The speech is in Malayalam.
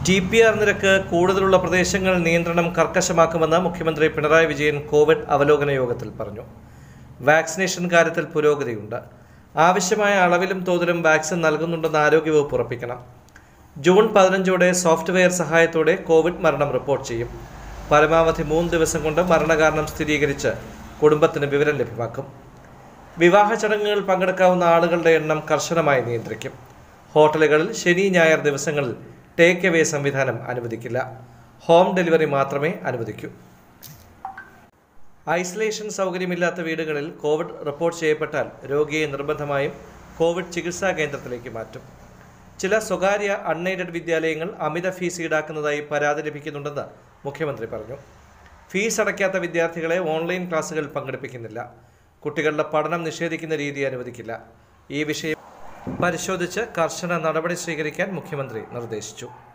ടി പി ആർ നിരക്ക് കൂടുതലുള്ള പ്രദേശങ്ങളിൽ നിയന്ത്രണം കർക്കശമാക്കുമെന്ന് മുഖ്യമന്ത്രി പിണറായി വിജയൻ കോവിഡ് അവലോകന യോഗത്തിൽ പറഞ്ഞു വാക്സിനേഷൻ കാര്യത്തിൽ പുരോഗതിയുണ്ട് ആവശ്യമായ അളവിലും തോതിലും വാക്സിൻ നൽകുന്നുണ്ടെന്ന് ആരോഗ്യവകുപ്പ് ഉറപ്പിക്കണം ജൂൺ പതിനഞ്ചോടെ സോഫ്റ്റ്വെയർ സഹായത്തോടെ കോവിഡ് മരണം റിപ്പോർട്ട് ചെയ്യും പരമാവധി മൂന്ന് ദിവസം കൊണ്ട് മരണകാരണം സ്ഥിരീകരിച്ച് കുടുംബത്തിന് വിവരം ലഭ്യമാക്കും വിവാഹ ചടങ്ങുകളിൽ പങ്കെടുക്കാവുന്ന ആളുകളുടെ എണ്ണം കർശനമായി നിയന്ത്രിക്കും ഹോട്ടലുകളിൽ ശനി ഞായർ ദിവസങ്ങളിൽ ടേക്ക് അവേ സംവിധാനം അനുവദിക്കില്ല ഹോം ഡെലിവറി മാത്രമേ അനുവദിക്കൂ ഐസൊലേഷൻ സൗകര്യമില്ലാത്ത വീടുകളിൽ കോവിഡ് റിപ്പോർട്ട് ചെയ്യപ്പെട്ടാൽ രോഗിയെ നിർബന്ധമായും കോവിഡ് ചികിത്സാ കേന്ദ്രത്തിലേക്ക് മാറ്റും ചില സ്വകാര്യ അൺഎയ്ഡഡ് വിദ്യാലയങ്ങൾ അമിത ഫീസ് ഈടാക്കുന്നതായി പരാതി ലഭിക്കുന്നുണ്ടെന്ന് മുഖ്യമന്ത്രി പറഞ്ഞു ഫീസ് അടയ്ക്കാത്ത വിദ്യാർത്ഥികളെ ഓൺലൈൻ ക്ലാസുകളിൽ പങ്കെടുപ്പിക്കുന്നില്ല കുട്ടികളുടെ പഠനം നിഷേധിക്കുന്ന രീതി അനുവദിക്കില്ല ഈ വിഷയം പരിശോധിച്ച് കർശന നടപടി സ്വീകരിക്കാൻ മുഖ്യമന്ത്രി നിർദ്ദേശിച്ചു